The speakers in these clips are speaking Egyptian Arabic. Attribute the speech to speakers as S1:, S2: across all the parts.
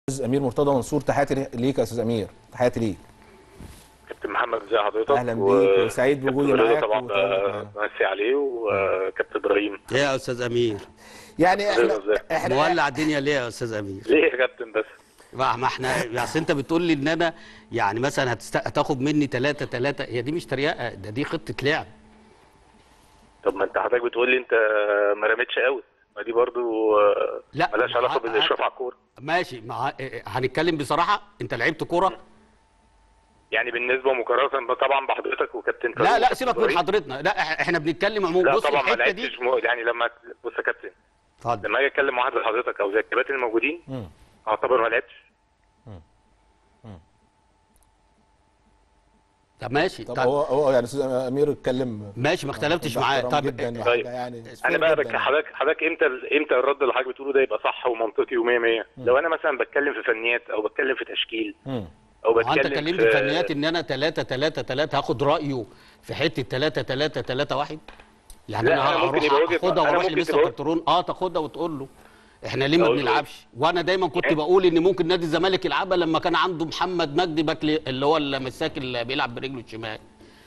S1: استاذ امير مرتضى منصور تحياتي ليك يا استاذ امير تحياتي ليك
S2: كابتن محمد ازي حضرتك
S1: أهلاً بيك وسعيد بوجودي
S2: كابتن رضا
S1: معاك
S2: طبعا
S1: وطبعاً-
S2: بمسي عليه وكابتن ابراهيم
S3: ايه يا استاذ امير
S1: يعني احنا
S2: ازيك؟
S1: احنا
S3: مولع الدنيا ليه يا استاذ امير
S2: ليه يا كابتن بس
S3: ما ما احنا اصل انت بتقول لي ان انا يعني مثلا هتست... هتاخد مني ثلاثة ثلاثة هي دي مش تريقه ده دي خطه لعب
S2: طب ما انت حضرتك بتقول لي انت ما رميتش قوي ما دي برضو آه،
S3: لا،
S2: ملهاش علاقه
S3: ه-
S2: بالاشراف
S3: ه-
S2: على الكوره
S3: ماشي مع... هنتكلم بصراحه انت لعبت كوره
S2: يعني بالنسبه مقارنه طبعا بحضرتك وكابتن
S3: لا
S2: فاروق
S3: لا سيبك من
S2: وكابتن
S3: حضرتنا لا إح- احنا بنتكلم عموما
S2: لا
S3: بص
S2: طبعا ما
S3: الحته دي
S2: لعبتش م... يعني لما بص يا كابتن
S3: اتفضل
S2: لما اجي اتكلم مع واحد زي حضرتك او زي الكباتن الموجودين
S1: مم.
S2: اعتبر ما لعبتش
S3: طب ماشي
S1: طب
S3: طب
S1: هو هو يعني استاذ امير اتكلم
S3: ماشي ما اختلفتش معاه
S1: باحترام
S3: طب
S1: جدا
S2: طيب.
S1: وحاجه يعني
S2: انا
S1: فير
S2: بقى
S1: جداً
S2: بك
S1: يعني.
S2: حضرتك حضرتك امتى امتى الرد اللي حضرتك بتقوله ده يبقى صح ومنطقي و100 100 لو انا مثلا بتكلم في فنيات او بتكلم في تشكيل
S1: مم.
S2: او
S3: ما انت
S2: بتكلم
S3: كلمت
S2: في
S3: فنيات ان انا 3 3 3 هاخد رايه في حته 3 3 3 1 يعني
S2: لا،
S3: انا
S2: أنا ممكن
S3: هروح
S2: يبقى وجهة-
S3: اخدها
S2: أنا
S3: واروح
S2: ممكن
S3: لمستر
S2: تبقى-
S3: كارترون اه تاخدها وتقول له احنا ليه ما
S2: أقول له
S3: بنلعبش وانا دايما كنت
S2: يعني-
S3: بقول ان ممكن نادي الزمالك يلعبها لما كان عنده محمد مجدي باكلي اللي هو المساك اللي بيلعب برجله الشمال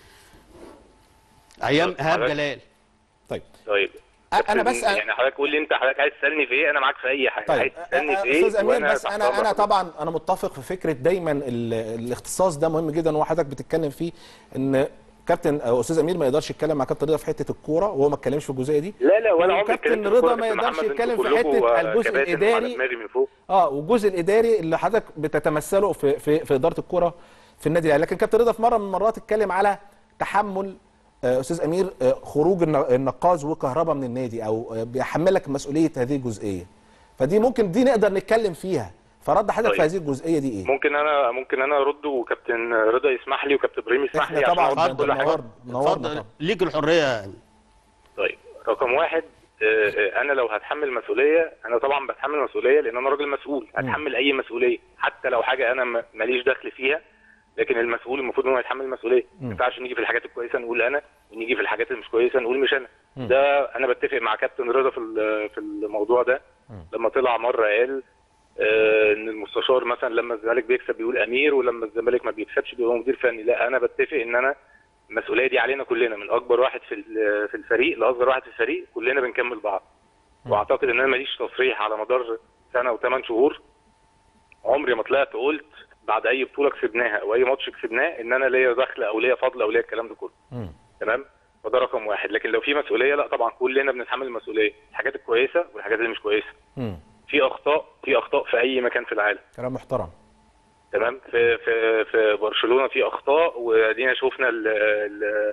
S3: ايام
S2: طب
S3: ايهاب
S2: حضرتك-
S3: جلال
S1: طيب
S2: طيب
S1: أ- أنا بس-
S2: يعني حضرتك قول لي انت حضرتك عايز تسالني في ايه انا معاك في اي حاجه
S1: طيب
S2: عايز تسالني في ايه
S1: استاذ امير
S2: وأنا
S1: بس
S2: تحت
S1: انا انا
S2: أمرك.
S1: طبعا انا متفق في فكره دايما ال- الاختصاص ده مهم جدا وحضرتك بتتكلم فيه ان كابتن او استاذ امير ما يقدرش يتكلم مع كابتن رضا في حته الكوره وهو ما اتكلمش في الجزئيه دي
S2: لا لا ولا عمري
S1: وكابتن
S2: اتكلمت في
S1: رضا
S2: الكورة.
S1: ما
S2: كابتن
S1: يقدرش
S2: محمد،
S1: يتكلم
S2: انتوا
S1: في
S2: كلكم،
S1: حته
S2: آه،
S1: الجزء
S2: كباتن
S1: الاداري
S2: وعلى دماغي من فوق
S1: اه والجزء الاداري اللي حضرتك بتتمثله في في في اداره الكره في النادي الاهلي لكن كابتن رضا في مره من المرات اتكلم على تحمل آه، استاذ امير آه، خروج الن- النقاز وكهرباء من النادي او آه، بيحملك مسؤوليه هذه الجزئيه فدي ممكن دي نقدر نتكلم فيها فرد حضرتك في
S2: طيب.
S1: هذه الجزئيه دي ايه
S2: ممكن انا ممكن انا ارد وكابتن رضا يسمح لي وكابتن ابراهيم يسمح
S1: احنا
S2: لي عشان
S1: طبعا
S2: أرد
S1: ده
S2: كل حاجه
S1: منور منورنا
S3: اتفضل
S1: طبعا
S3: ليك الحريه
S2: طيب رقم واحد آه، آه، انا لو هتحمل مسؤوليه انا طبعا بتحمل مسؤوليه لان انا راجل مسؤول هتحمل اي مسؤوليه حتى لو حاجه انا م- ماليش دخل فيها لكن المسؤول المفروض ان هو يتحمل المسؤوليه ما ينفعش نيجي في الحاجات الكويسه نقول انا ونيجي في الحاجات اللي مش كويسه نقول مش انا ده انا بتفق مع كابتن رضا في ال- في الموضوع ده لما طلع مره قال آه، ان المستشار مثلا لما الزمالك بيكسب بيقول امير ولما الزمالك ما بيكسبش بيقول مدير فني لا انا بتفق ان انا المسؤوليه دي علينا كلنا من اكبر واحد في ال- في الفريق لاصغر واحد في الفريق كلنا بنكمل بعض واعتقد ان انا ماليش تصريح على مدار سنه وثمان شهور عمري ما طلعت قلت بعد اي بطوله كسبناها او اي ماتش كسبناه ان انا ليا دخل او ليا فضل او ليا الكلام ده كله
S1: مم.
S2: تمام فده رقم واحد لكن لو في مسؤوليه لا طبعا كلنا بنتحمل المسؤوليه الحاجات الكويسه والحاجات اللي مش كويسه
S1: مم.
S2: في اخطاء في اخطاء في اي مكان في العالم
S1: كلام محترم
S2: تمام في في في برشلونه في اخطاء وادينا شفنا ال ال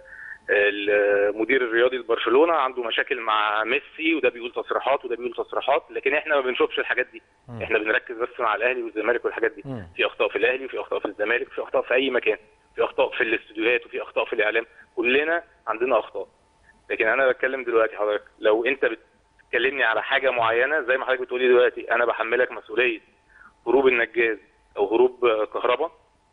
S2: المدير الرياضي لبرشلونه عنده مشاكل مع ميسي وده بيقول تصريحات وده بيقول تصريحات لكن احنا ما بنشوفش الحاجات دي احنا بنركز بس مع الاهلي والزمالك والحاجات دي
S1: مم.
S2: في اخطاء في الاهلي وفي اخطاء في الزمالك وفي اخطاء في اي مكان في اخطاء في الاستوديوهات وفي اخطاء في الاعلام كلنا عندنا اخطاء لكن انا بتكلم دلوقتي حضرتك لو انت بتكلمني على حاجه معينه زي ما حضرتك بتقولي دلوقتي انا بحملك مسؤوليه هروب النجاز او هروب آه، كهرباء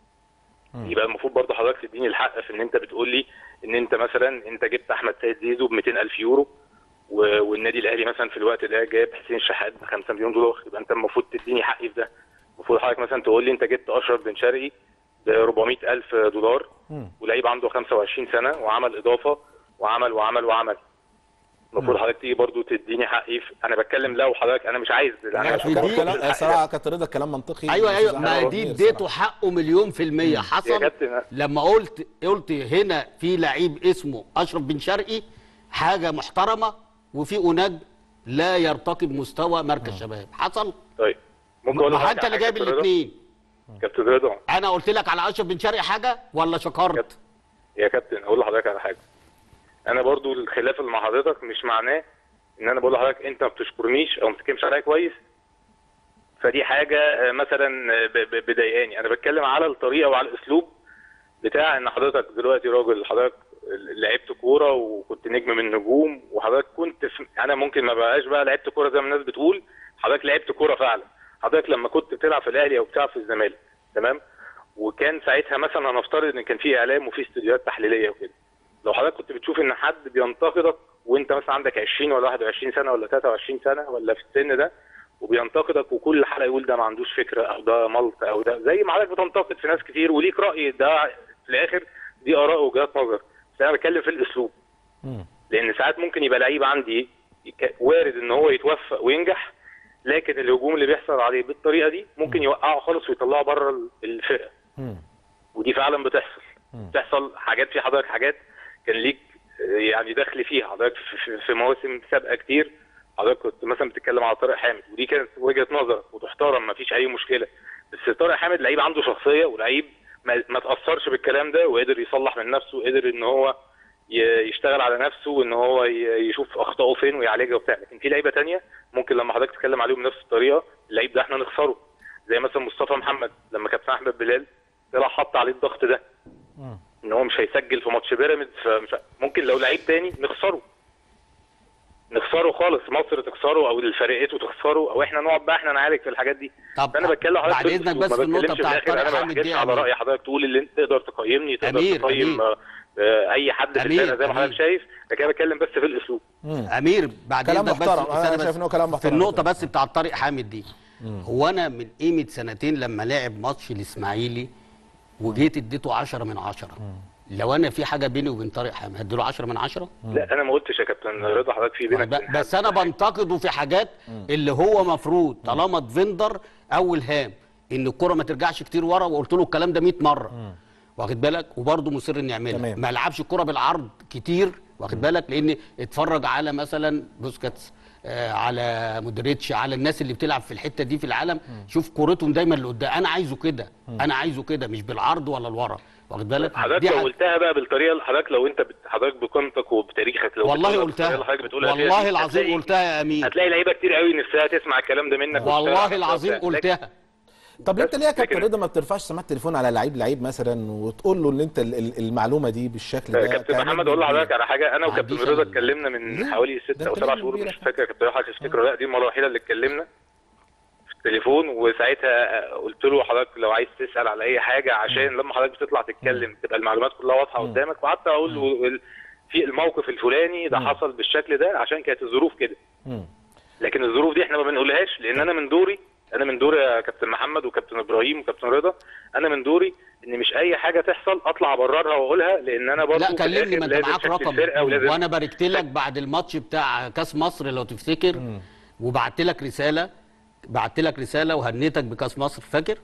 S2: يبقى المفروض برضه حضرتك تديني الحق في ان انت بتقول لي ان انت مثلا انت جبت احمد سيد زيزو ب 200000 يورو و- والنادي الاهلي مثلا في الوقت ده جاب حسين شحات ب 5 مليون دولار يبقى انت المفروض تديني حقي في ده المفروض حضرتك مثلا تقول لي انت جبت اشرف بن شرقي ب 400000 دولار
S1: مم.
S2: ولعيب عنده 25 سنه وعمل اضافه وعمل وعمل وعمل المفروض حضرتك تيجي برضه تديني حقي في انا بتكلم لو حضرتك انا مش عايز انا
S3: لا،
S2: مش
S3: في
S1: كلام-
S3: دي-
S1: كلام- صراحه كابتن رضا كلام منطقي
S3: ايوه ايوه
S1: أستاذ
S3: ما
S1: أحمد
S3: دي
S1: أمير
S3: اديته
S1: صراحة.
S3: حقه مليون في المية
S2: يا
S3: حصل
S2: كابتن
S3: لما قلت قلت هنا في لعيب اسمه اشرف بن شرقي حاجه محترمه وفي اناج لا يرتقي بمستوى مركز شباب حصل
S2: طيب ممكن اقول
S3: ما
S2: لحضرتك
S3: انت اللي
S2: على
S3: جايب
S2: حاجة كابتن رضا؟
S3: الاثنين
S2: كابتن رضا
S3: انا قلت لك على اشرف بن شرقي حاجه ولا شكرت
S2: يا كابتن اقول لحضرتك على حاجه انا برضو الخلاف اللي مع حضرتك مش معناه ان انا بقول لحضرتك انت ما بتشكرنيش او ما بتتكلمش عليا كويس فدي حاجه آه، مثلا آه، ب- ب- بضايقاني انا بتكلم على الطريقه وعلى الاسلوب بتاع ان حضرتك دلوقتي راجل حضرتك لعبت كوره وكنت نجم من النجوم وحضرتك كنت في انا ممكن ما بقاش بقى لعبت كوره زي ما الناس بتقول حضرتك لعبت كوره فعلا حضرتك لما كنت بتلعب في الاهلي او بتلعب في الزمالك تمام وكان ساعتها مثلا هنفترض ان كان في اعلام وفي استوديوهات تحليليه وكده لو حضرتك كنت بتشوف ان حد بينتقدك وانت مثلا عندك 20 ولا 21 سنه ولا 23 سنه ولا في السن ده وبينتقدك وكل حلقه يقول ده ما عندوش فكره او ده ملط او ده زي ما حضرتك بتنتقد في ناس كتير وليك راي ده في الاخر دي اراء وجهات نظر بس انا بتكلم في الاسلوب
S1: مم.
S2: لان ساعات ممكن يبقى لعيب عندي يك- وارد ان هو يتوفق وينجح لكن الهجوم اللي بيحصل عليه بالطريقه دي ممكن يوقعه خالص ويطلعه بره الفرقه
S1: مم.
S2: ودي فعلا بتحصل بتحصل حاجات في حضرتك حاجات كان ليك آه، يعني دخل فيها حضرتك في- في- في مواسم سابقه كتير حضرتك كنت مثلا بتتكلم على طارق حامد ودي كانت وجهه نظرك وتحترم ما فيش اي مشكله بس طارق حامد لعيب عنده شخصيه ولعيب ما, ما تاثرش بالكلام ده وقدر يصلح من نفسه وقدر ان هو ي- يشتغل على نفسه وان هو ي- يشوف اخطائه فين ويعالجها وبتاع لكن في لعيبه تانية ممكن لما حضرتك تتكلم عليهم بنفس الطريقه اللعيب ده احنا نخسره زي مثلا مصطفى محمد لما كابتن احمد بلال طلع حط عليه الضغط ده ان هو مش هيسجل في ماتش بيراميدز فمش ممكن لو لعيب تاني نخسره نخسره خالص مصر تخسره او فرقته تخسره او احنا نقعد بقى احنا نعالج في الحاجات دي
S3: طب
S2: فانا بتكلم حضرتك
S3: بعد إذنك
S2: بالأسلوب،
S3: بس
S2: ما
S3: في النقطة
S2: بتكلمش
S3: بتاعت
S2: الآخر،
S3: طارق
S2: انا ما
S3: حامد
S2: بحكيش
S3: دي يا
S2: على
S3: أمير.
S2: راي حضرتك تقول اللي انت تقدر تقيمني تقدر
S3: أمير،
S2: تقيم
S3: أمير.
S2: آه، آه، اي حد في
S3: أمير،
S2: الفرقه زي ما حضرتك
S3: أمير.
S2: شايف لكن انا بتكلم بس في الاسلوب
S3: امير بعد
S1: كلام
S3: إذنك بس
S1: محترم.
S3: استنى
S1: أنا
S3: بس.
S1: شايف إن هو كلام
S3: في
S1: محترم.
S3: النقطه بس بتاع طارق حامد دي هو انا من قيمه سنتين لما لعب ماتش الاسماعيلي وجيت اديته 10 من 10 لو انا في حاجه بيني وبين طارق حامد هديله 10 من 10
S2: لا انا ما قلتش يا كابتن رضا حضرتك في بينك وبين
S3: بس
S2: حد.
S3: انا بنتقده في حاجات اللي هو مفروض طالما دفندر او الهام ان الكره ما ترجعش كتير ورا وقلت له الكلام ده 100 مره واخد بالك وبرضه مصر انه يعملها
S1: تمام.
S3: ما يلعبش الكره بالعرض كتير واخد بالك لان اتفرج على مثلا بوسكاتس آه على مودريتش على الناس اللي بتلعب في الحته دي في العالم شوف كورتهم دايما لقدام انا عايزه كده انا عايزه كده مش بالعرض ولا لورا واخد بالك
S2: حضرتك لو
S3: ح-
S2: قلتها بقى بالطريقه اللي حضرتك لو انت بت- حضرتك بقيمتك وبتاريخك لو
S3: والله
S2: بتقولها
S3: قلتها
S2: بالطريقة اللي حضرتك بتقولها فيها
S3: والله
S2: دي،
S3: العظيم
S2: هتلاقي-
S3: قلتها يا امير
S2: هتلاقي لعيبه كتير قوي نفسها تسمع الكلام ده منك وتشتغل
S3: والله
S2: على
S3: العظيم
S2: نفسها. لكن-
S3: قلتها
S1: طب انت ليه يا كابتن
S2: لكن-
S1: رضا ما بترفعش سماعه التليفون على لعيب لعيب مثلا وتقول له ان انت ال- ال- المعلومه دي بالشكل ده
S2: كابتن
S1: كنجم
S2: محمد اقول لحضرتك
S1: كبير.
S2: على حاجه انا
S3: ما
S2: وكابتن
S3: عنديش
S2: رضا
S3: أنا-
S2: اتكلمنا من
S1: ليه؟
S2: حوالي
S1: ده
S2: ست او
S1: انت
S2: سبع
S1: ليه
S2: شهور
S1: كبيرة؟
S2: مش فاكر يا كابتن حضرتك تفتكر ولا لا دي المره الوحيده اللي اتكلمنا في التليفون وساعتها قلت له حضرتك لو عايز تسال على اي حاجه عشان لما حضرتك بتطلع تتكلم تبقى المعلومات كلها واضحه قدامك وقعدت اقول له ال- في الموقف الفلاني ده حصل بالشكل ده عشان كانت الظروف كده
S1: مم.
S2: لكن الظروف دي احنا ما بنقولهاش لان انا من دوري انا من دوري يا كابتن محمد وكابتن ابراهيم وكابتن رضا انا من دوري ان مش اي حاجه تحصل اطلع ابررها واقولها لان انا برضه
S3: لا
S2: في
S3: كلمني
S2: الآخر
S3: ما انت
S2: لازم
S3: معاك
S2: شكل
S3: رقم
S2: الفرقه ولازم
S3: وانا باركت لك بعد الماتش بتاع كاس مصر لو تفتكر وبعت لك رساله بعت لك رساله وهنيتك بكاس مصر فاكر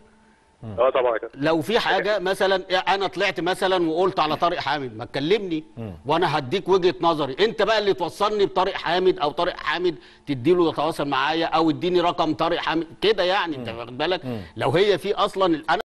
S2: اه طبعا يا كابتن
S3: لو في حاجه مثلا انا طلعت مثلا وقلت على طارق حامد ما تكلمني وانا هديك وجهه نظري انت بقى اللي توصلني بطارق حامد او طارق حامد تديله يتواصل معايا او اديني رقم طارق حامد كده يعني انت واخد بالك لو هي في اصلا انا